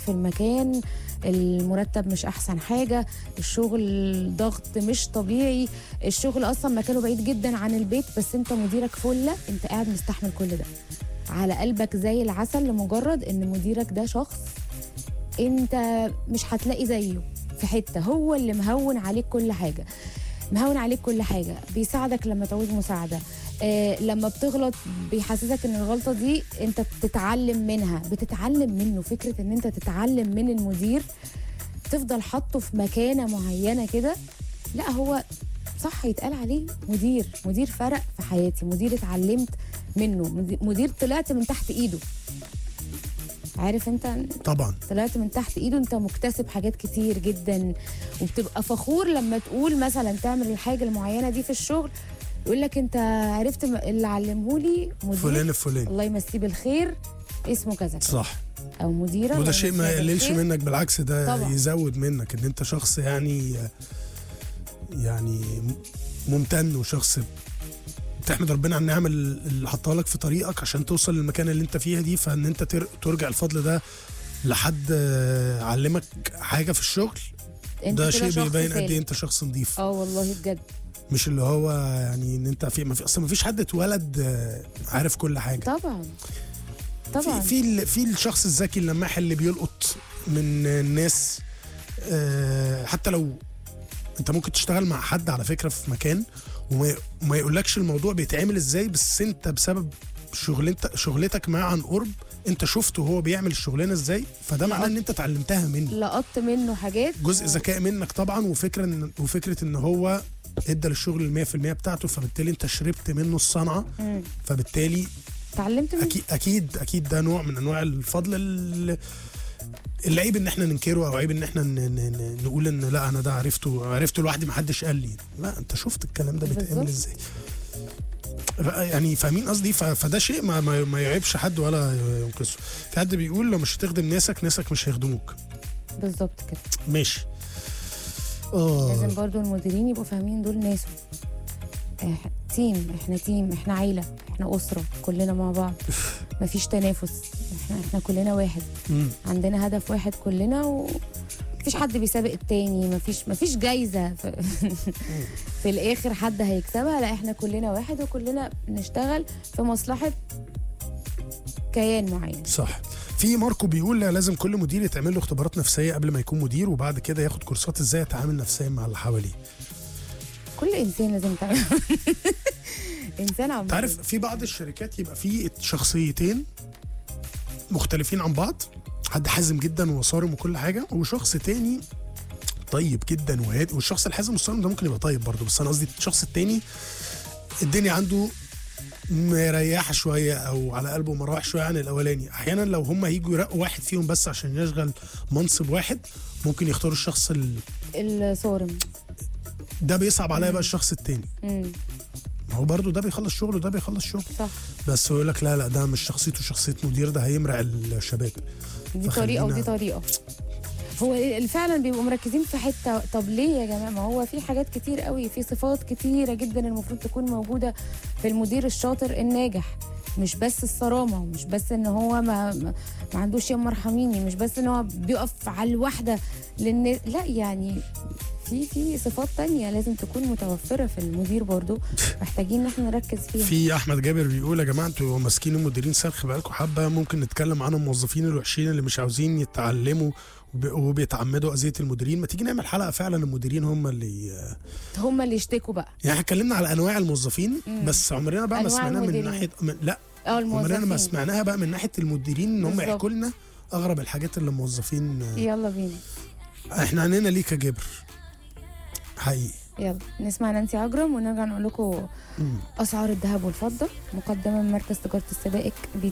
في المكان المرتب مش احسن حاجه الشغل ضغط مش طبيعي الشغل اصلا مكانه بعيد جدا عن البيت بس انت مديرك فله انت قاعد مستحمل كل ده على قلبك زي العسل لمجرد ان مديرك ده شخص انت مش هتلاقي زيه في حته هو اللي مهون عليك كل حاجه مهون عليك كل حاجه بيساعدك لما تعوز مساعده آه لما بتغلط بيحسسك ان الغلطه دي انت بتتعلم منها بتتعلم منه فكره ان انت تتعلم من المدير تفضل حاطه في مكانه معينه كده لا هو صح يتقال عليه مدير مدير فرق في حياتي مدير اتعلمت منه مدير- مدير طلعت من تحت ايده عارف انت طبعا طلعت من تحت ايده انت مكتسب حاجات كتير جدا وبتبقى فخور لما تقول مثلا تعمل الحاجه المعينه دي في الشغل يقول لك انت عرفت م- اللي علمهولي مدير فلان الفلاني الله يمسيه بالخير اسمه كذا صح او مديره وده الله شيء ما يمسيها يقللش بالخير. منك بالعكس ده طبعا. يزود منك ان انت شخص يعني يعني ممتن وشخص تحمد ربنا على النعم اللي حطها لك في طريقك عشان توصل للمكان اللي انت فيها دي فان انت تر- ترجع الفضل ده لحد آه، علمك حاجه في الشغل انت ده كده شيء شخص بيبين قد سالك. ايه انت شخص نظيف اه والله بجد مش اللي هو يعني ان انت في ما في اصلا ما فيش حد اتولد آه، عارف كل حاجه طبعا طبعا في في ال- في الشخص الذكي اللماح اللي بيلقط من الناس آه، حتى لو انت ممكن تشتغل مع حد على فكره في مكان وما وما يقولكش الموضوع بيتعمل ازاي بس انت بسبب شغلتك شغلتك معاه عن قرب انت شفته هو بيعمل الشغلانه ازاي فده معناه ان انت اتعلمتها منه لقطت منه حاجات جزء ذكاء منك طبعا وفكره ان وفكره ان هو ادى للشغل ال 100% بتاعته فبالتالي انت شربت منه الصنعه مم. فبالتالي اتعلمت منه اكيد اكيد اكيد ده نوع من انواع الفضل ال- اللي عيب ان احنا ننكره او عيب ان احنا ن- ن- ن- نقول ان لا انا ده عرفته عرفته لوحدي ما حدش قال لي لا انت شفت الكلام ده بيتعمل بالظبط. ازاي ف- يعني فاهمين قصدي ف- فده شيء ما, ما, ما يعيبش حد ولا ينقصه في حد بيقول لو مش هتخدم ناسك ناسك مش هيخدموك بالظبط كده ماشي اه لازم برضو المديرين يبقوا فاهمين دول ناسه إح... تيم احنا تيم احنا عيله احنا اسره كلنا مع بعض مفيش تنافس احنا احنا كلنا واحد مم. عندنا هدف واحد كلنا و مفيش حد بيسابق التاني مفيش مفيش جايزه في, في الاخر حد هيكسبها لا احنا كلنا واحد وكلنا بنشتغل في مصلحه كيان معين صح في ماركو بيقول لا لازم كل مدير يتعمل له اختبارات نفسيه قبل ما يكون مدير وبعد كده ياخد كورسات ازاي يتعامل نفسيا مع اللي حواليه كل انسان لازم تعمل انسان عم تعرف في بعض الشركات يبقى في شخصيتين مختلفين عن بعض حد حازم جدا وصارم وكل حاجه وشخص تاني طيب جدا وهادي والشخص الحازم والصارم ده ممكن يبقى طيب برضه بس انا قصدي الشخص التاني الدنيا عنده مريحه شويه او على قلبه مراوح شويه عن الاولاني احيانا لو هم هيجوا يرقوا واحد فيهم بس عشان يشغل منصب واحد ممكن يختاروا الشخص ال... الصارم ده بيصعب عليا بقى الشخص التاني امم ما هو برضه ده بيخلص شغل وده بيخلص شغل صح بس هو يقول لك لا لا ده مش شخصيته شخصيه مدير ده هيمرع الشباب دي فخلينا- طريقه ودي طريقه هو فعلا بيبقوا مركزين في حته طب ليه يا جماعه ما هو في حاجات كتير قوي في صفات كتيره جدا المفروض تكون موجوده في المدير الشاطر الناجح مش بس الصرامه ومش بس ان هو ما ما, ما عندوش يا مرحميني مش بس ان هو بيقف على الواحده لان لا يعني في في صفات تانية لازم تكون متوفره في المدير برضو محتاجين ان احنا نركز فيها في احمد جابر بيقول يا جماعه انتوا ماسكين المديرين سلخ بقالكم حبه ممكن نتكلم عن الموظفين الوحشين اللي مش عاوزين يتعلموا وب- وبيتعمدوا اذيه المديرين ما تيجي نعمل حلقه فعلا المديرين هم اللي هم اللي يشتكوا بقى يعني احنا اتكلمنا على انواع الموظفين مم. بس عمرنا بقى ما أنواع سمعناها من المديرين. ناحيه من لا اه عمرنا ما الموظفين سمعناها بقى من ناحيه المديرين ان هم بالظبط. يحكوا لنا اغرب الحاجات اللي الموظفين يلا بينا احنا عنينا ليك يا جابر حقيقي يلا نسمع نانسي عجرم ونرجع نقول لكم مم. اسعار الذهب والفضه مقدمه من مركز تجاره السبائك